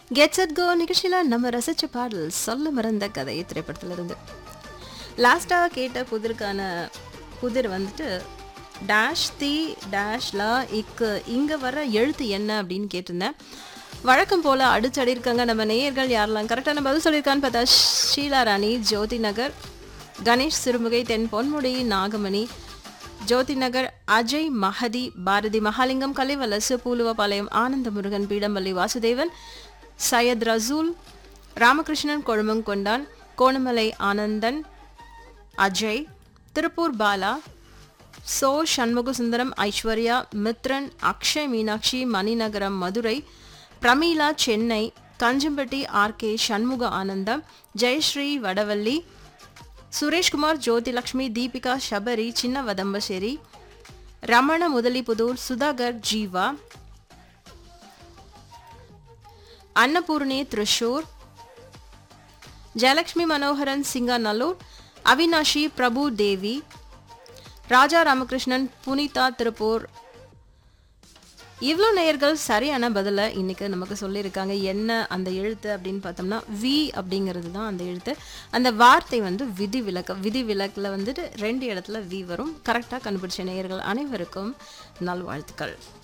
gets at கோ நிகழ்ச்சியில் நம்ம ரசிச்ச பாடல் சொல்ல மறந்த கதை திரைப்படத்திலிருந்து லாஸ்ட்டாக கேட்ட புதிருக்கான புதிர் வந்துட்டு டேஷ் தி டேஷ்ல இக்கு இங்கே வர எழுத்து என்ன அப்படின்னு கேட்டிருந்தேன் வழக்கம் போல் அடிச்சடி இருக்காங்க நம்ம நேயர்கள் யாரெல்லாம் கரெக்டான பதில் சொல்லியிருக்கான்னு பார்த்தா ஷீலா ராணி ஜோதி நகர் கணேஷ் சிறுமுகை தென் பொன்முடி நாகமணி ஜோதி நகர் அஜய் மஹதி பாரதி மகாலிங்கம் கலைவலசு பூலுவபாளையம் ஆனந்த முருகன் பீடம்பள்ளி வாசுதேவன் சையத் ரசூல் ராமகிருஷ்ணன் கொழுமங்கொண்டான் கோணமலை ஆனந்தன் அஜய் திருப்பூர் பாலா சோ சண்முக சுந்தரம் ஐஸ்வர்யா மித்ரன் அக்ஷய் மீனாட்சி மணிநகரம் மதுரை பிரமீளா சென்னை தஞ்சம்பட்டி ஆர்கே சண்முக ஆனந்தம் ஜெயஸ்ரீ வடவள்ளி சுரேஷ்குமார் ஜோதிலக்ஷ்மி தீபிகா ಶಬರಿ சின்ன வதம்பசேரி ரமண முதலிபுதூர் சுதாகர் ஜீவா அன்னபூர்ணி த்ரிஷூர் ஜெயலக்ஷ்மி மனோகரன் சிங்காநல்லூர் அவினாஷி பிரபு தேவி ராஜா ராமகிருஷ்ணன் புனிதா திருப்பூர் இவ்வளோ நேயர்கள் சரியான பதிலை இன்னைக்கு நமக்கு சொல்லியிருக்காங்க என்ன அந்த எழுத்து அப்படின்னு பார்த்தோம்னா வி அப்படிங்கிறது தான் அந்த எழுத்து அந்த வார்த்தை வந்து விதி விலக்கு விதி விலக்கில் வந்துட்டு ரெண்டு இடத்துல வி வரும் கரெக்டாக கண்டுபிடிச்ச நேயர்கள் அனைவருக்கும் நல்வாழ்த்துக்கள்